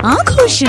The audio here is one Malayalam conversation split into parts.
ആഘോഷം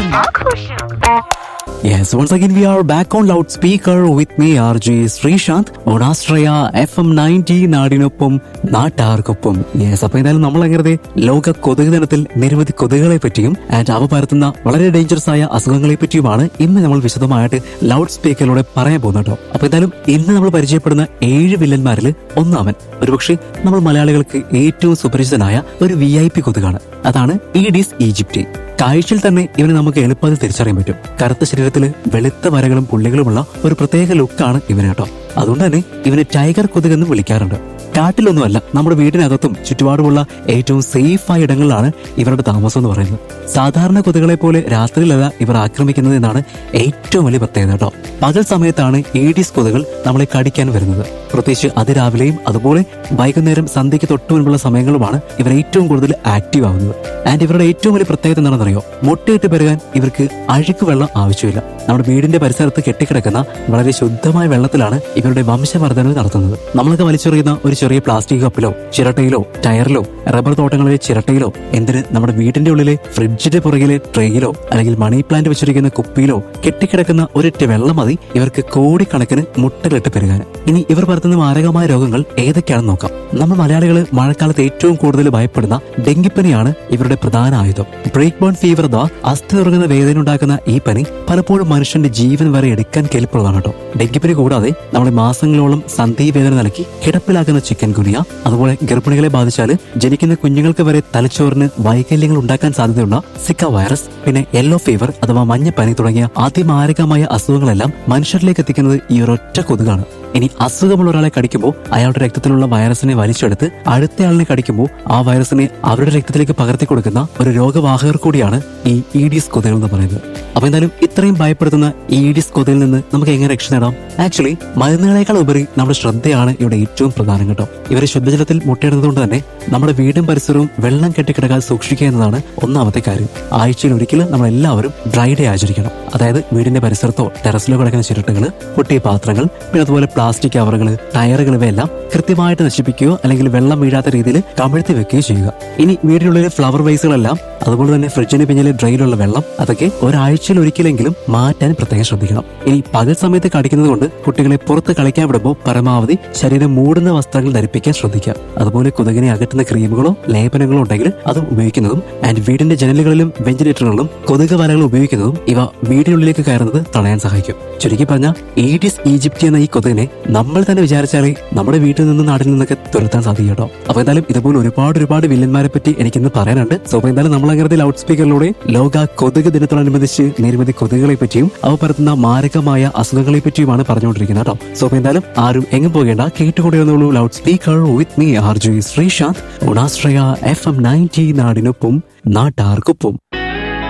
Yes, once again we are back on loudspeaker with me RJ Sreesanth on Astraya FM 90 നാടിനൊപ്പം നാട്ടാർക്കൊപ്പം യെസ് അപ്പൊ എന്തായാലും നമ്മൾ അങ്ങനെ ലോക കൊതുക് ദിനത്തിൽ നിരവധി കൊതുകുകളെ പറ്റിയും ആൻഡ് അവ പരത്തുന്ന വളരെ ഡേഞ്ചറസ് ആയ അസുഖങ്ങളെ പറ്റിയുമാണ് ഇന്ന് നമ്മൾ വിശദമായിട്ട് ലൗഡ് സ്പീക്കറിലൂടെ പറയാൻ പോകുന്നത് കേട്ടോ അപ്പൊ എന്തായാലും ഇന്ന് നമ്മൾ പരിചയപ്പെടുന്ന ഏഴ് വില്ലന്മാരിൽ ഒന്നാമൻ ഒരുപക്ഷെ നമ്മൾ മലയാളികൾക്ക് ഏറ്റവും സുപരിചിതനായ ഒരു വി ഐ പി കൊതുകാണ് അതാണ് ഈഡിസ് ഈജിപ്റ്റി കാഴ്ചയിൽ തന്നെ ഇവനെ നമുക്ക് എളുപ്പത്തിൽ തിരിച്ചറിയാൻ പറ്റും കറുത്ത ശരീരത്തിൽ വെളുത്ത വരകളും പുള്ളികളുമുള്ള ഒരു പ്രത്യേക ലുക്കാണ് ഇവന് കേട്ടോ അതുകൊണ്ട് തന്നെ ഇവനെ ടൈഗർ കൊതുക് എന്ന് വിളിക്കാറുണ്ട് കാട്ടിലൊന്നുമല്ല നമ്മുടെ വീടിനകത്തും ചുറ്റുപാടുമുള്ള ഏറ്റവും സേഫ് ആയ ഇടങ്ങളിലാണ് ഇവരുടെ താമസം എന്ന് പറയുന്നത് സാധാരണ കൊതുകളെ പോലെ രാത്രിയിലല്ല ഇവർ ആക്രമിക്കുന്നത് എന്നാണ് ഏറ്റവും വലിയ പ്രത്യേകത കേട്ടോ പകൽ സമയത്താണ് ഏഡിസ് കൊതുകൾ നമ്മളെ കടിക്കാൻ വരുന്നത് പ്രത്യേകിച്ച് അതിരാവിലെയും അതുപോലെ വൈകുന്നേരം സന്ധ്യയ്ക്ക് തൊട്ടു മുൻപുള്ള സമയങ്ങളുമാണ് ഇവർ ഏറ്റവും കൂടുതൽ ആക്റ്റീവ് ആവുന്നത് ആൻഡ് ഇവരുടെ ഏറ്റവും വലിയ പ്രത്യേകത എന്താണെന്നറിയോ മുട്ടയിട്ട് പെരുകാൻ ഇവർക്ക് അഴുക്ക് വെള്ളം ആവശ്യമില്ല നമ്മുടെ വീടിന്റെ പരിസരത്ത് കെട്ടിക്കിടക്കുന്ന വളരെ ശുദ്ധമായ വെള്ളത്തിലാണ് ഇവരുടെ വംശവർദ്ധനവ് നടത്തുന്നത് നമ്മളൊക്കെ വലിച്ചെറിയുന്ന ഒരു ചെറിയ പ്ലാസ്റ്റിക് കപ്പിലോ ചിരട്ടയിലോ ടയറിലോ റബ്ബർ തോട്ടങ്ങളിലെ ചിരട്ടയിലോ എന്തിന് നമ്മുടെ വീടിന്റെ ഉള്ളിലെ ഫ്രിഡ്ജിന്റെ പുറകിലെ ട്രേയിലോ അല്ലെങ്കിൽ മണി പ്ലാന്റ് വെച്ചിരിക്കുന്ന കുപ്പിയിലോ കെട്ടിക്കിടക്കുന്ന ഒരൊറ്റ വെള്ളം മതി ഇവർക്ക് കോടിക്കണക്കിന് മുട്ടകളിട്ട് പെരുകാൻ ഇനി ഇവർ പരത്തുന്ന മാരകമായ രോഗങ്ങൾ ഏതൊക്കെയാണെന്ന് നോക്കാം നമ്മൾ മലയാളികൾ മഴക്കാലത്ത് ഏറ്റവും കൂടുതൽ ഭയപ്പെടുന്ന ഡെങ്കിപ്പനിയാണ് ഇവരുടെ പ്രധാന ആയുധം ബ്രേക്ക് ബോൺ ഫീവർ അഥവാ അസ്ഥി തുറങ്ങുന്ന വേദന ഉണ്ടാക്കുന്ന ഈ പനി പലപ്പോഴും മനുഷ്യന്റെ ജീവൻ വരെ എടുക്കാൻ കെൽപ്പുള്ളതാണ് കേട്ടോ ഡെങ്കിപ്പനി കൂടാതെ നമ്മളെ മാസങ്ങളോളം സന്ധി വേദന നൽകി കിടപ്പിലാക്കുന്ന ചിക്കൻ ഗുനിയ അതുപോലെ ഗർഭിണികളെ ബാധിച്ചാൽ ജനിക്കുന്ന കുഞ്ഞുങ്ങൾക്ക് വരെ തലച്ചോറിന് വൈകല്യങ്ങൾ ഉണ്ടാക്കാൻ സാധ്യതയുള്ള സിക്ക വൈറസ് പിന്നെ യെല്ലോ ഫീവർ അഥവാ മഞ്ഞപ്പനി തുടങ്ങിയ അതിമാരകമായ അസുഖങ്ങളെല്ലാം മനുഷ്യരിലേക്ക് എത്തിക്കുന്നത് ഈ ഒരൊറ്റ കൊതുകാണ് ഇനി അസുഖമുള്ള ഒരാളെ കടിക്കുമ്പോൾ അയാളുടെ രക്തത്തിലുള്ള വൈറസിനെ വലിച്ചെടുത്ത് അടുത്തയാളിനെ കടിക്കുമ്പോൾ ആ വൈറസിനെ അവരുടെ രക്തത്തിലേക്ക് പകർത്തി കൊടുക്കുന്ന ഒരു രോഗവാഹകർ കൂടിയാണ് ഈ ഈഡിസ് കൊതുകൾ എന്ന് പറയുന്നത് അപ്പൊ എന്തായാലും ഇത്രയും ഭയപ്പെടുത്തുന്ന ഈ ഈഡിസ് കൊതുകിൽ നിന്ന് നമുക്ക് എങ്ങനെ രക്ഷ നേടാം ആക്ച്വലി മരുന്നുകളെക്കാൾ ഉപരി നമ്മുടെ ശ്രദ്ധയാണ് ഇവിടെ ഏറ്റവും പ്രധാനം കേട്ടോ ഇവരെ ശുദ്ധജലത്തിൽ മുട്ടയിടുന്നതുകൊണ്ട് തന്നെ നമ്മുടെ വീടും പരിസരവും വെള്ളം കെട്ടിക്കിടക്കാൻ സൂക്ഷിക്കുക എന്നതാണ് ഒന്നാമത്തെ കാര്യം ആഴ്ചയിൽ ഒരിക്കൽ നമ്മൾ എല്ലാവരും ഡ്രൈ ഡേ ആചരിക്കണം അതായത് വീടിന്റെ പരിസരത്തോ ടെറസിലോ കിടക്കുന്ന ചിരട്ടകൾ പൊട്ടിയ പാത്രങ്ങൾ പിന്നെ അതുപോലെ പ്ലാസ്റ്റിക് കവറുകൾ ടയറുകൾ ഇവയെല്ലാം കൃത്യമായിട്ട് നശിപ്പിക്കുകയോ അല്ലെങ്കിൽ വെള്ളം വീഴാത്ത രീതിയിൽ കമിഴ്ത്തി വെക്കുകയോ ചെയ്യുക ഇനി വീടിനുള്ളിലെ ഫ്ലവർ വേസുകളെല്ലാം അതുപോലെ തന്നെ ഫ്രിഡ്ജിന് പിന്നിലെ ഡ്രെയിലുള്ള വെള്ളം അതൊക്കെ ഒരാഴ്ചയിൽ ഒരിക്കലെങ്കിലും മാറ്റാൻ പ്രത്യേകം ശ്രദ്ധിക്കണം ഇനി പകൽ സമയത്ത് കടിക്കുന്നത് കൊണ്ട് കുട്ടികളെ പുറത്ത് കളിക്കാൻ വിടുമ്പോൾ പരമാവധി ശരീരം മൂടുന്ന വസ്ത്രങ്ങൾ ധരിപ്പിക്കാൻ ശ്രദ്ധിക്കുക അതുപോലെ കൊതുകിനെ അകറ്റുന്ന ക്രീമുകളോ ലേപനങ്ങളോ ഉണ്ടെങ്കിൽ അതും ഉപയോഗിക്കുന്നതും ആൻഡ് വീടിന്റെ ജനലുകളിലും വെന്റിലേറ്ററുകളിലും കൊതുക് വലകൾ ഉപയോഗിക്കുന്നതും ഇവ വീടിനുള്ളിലേക്ക് കയറുന്നത് തടയാൻ സഹായിക്കും ചുരുക്കി പറഞ്ഞ ഈഡിസ് ഈജിപ്തി എന്ന ഈ കൊതുകിനെ നമ്മൾ തന്നെ വിചാരിച്ചാലേ നമ്മുടെ വീട്ടിൽ നിന്ന് നാട്ടിൽ നിന്നൊക്കെ തുരത്താൻ സാധിക്കും കേട്ടോ അപ്പൊ എന്തായാലും ഇതുപോലെ ഒരുപാട് ഒരുപാട് വില്ലന്മാരെ പറ്റി എനിക്കിന്ന് പറയാനുണ്ട് സോ അപ്പൊ എന്തായാലും നമ്മൾ അങ്ങനത്തെ ലൗഡ് സ്പീക്കറിലൂടെ ലോക കൊതുക് ദിനത്തോടനുബന്ധിച്ച് നിരവധി കൊതുകുകളെ പറ്റിയും അവ പരത്തുന്ന മാരകമായ അസുഖങ്ങളെ പറ്റിയുമാണ് പറഞ്ഞുകൊണ്ടിരിക്കുന്നത് കേട്ടോ സോ അപ്പൊ എന്തായാലും ആരും എങ്ങും പോകേണ്ട കേട്ടുകൊണ്ടിരുന്നുള്ളൂ loudspeaker with me R J Sreesanth ഉണാശ്രയ എഫ് എം നയൻറ്റി നാടിനൊപ്പം നാട്ടാർക്കൊപ്പം